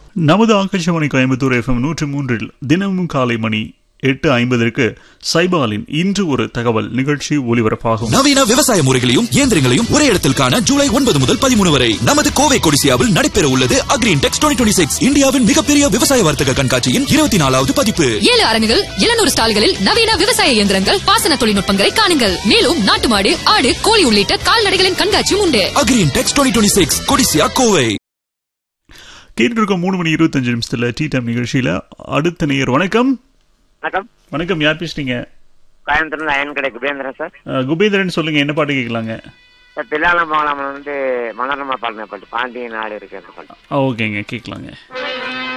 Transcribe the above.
நமது ஆகாஷவாணி கோயம்புத்தூர் எஃப்எம் நூற்றி மூன்றில் தினமும் காலை மணி எட்டு ஐம்பதற்கு சைபாலின் இன்று ஒரு தகவல் நிகழ்ச்சி ஒலிபரப்பாகும் நவீன விவசாய முறைகளையும் இயந்திரங்களையும் ஒரே இடத்தில் காண ஜூலை ஒன்பது முதல் பதிமூணு வரை நமது கோவை கொடிசியாவில் நடைபெற உள்ளது அக்ரீன் டெக்ஸ் டுவெண்ட்டி சிக்ஸ் இந்தியாவின் மிகப்பெரிய விவசாய வர்த்தக கண்காட்சியின் இருபத்தி நாலாவது பதிப்பு ஏழு அரங்குகள் எழுநூறு ஸ்டால்களில் நவீன விவசாய இயந்திரங்கள் பாசன தொழில்நுட்பங்களை காணுங்கள் மேலும் நாட்டு மாடு ஆடு கோழி உள்ளிட்ட கால்நடைகளின் கண்காட்சியும் உண்டு Agri Intex twenty six Codissia Kovai கேட்டு இருக்க மூணு மணி இருபத்தஞ்சு நிமிஷத்துல டீ டைம் நிகழ்ச்சியில அடுத்த நேயர் வணக்கம் வணக்கம் வணக்கம் யார் பேசுறீங்க கோயம்புத்தூர்ல அயன் கடை குபேந்திரன் சார் அஹ், குபேந்திரன் சொல்லுங்க என்ன பாட்டு கேட்கலாங்க சார் பில்லால மோகலாமன் வந்து மனோரமா பாடின பாட்டு பாண்டிய நாடு இருக்கு அந்த பாட்டு ஆ, ஓகேங்க கேட்கலாங்க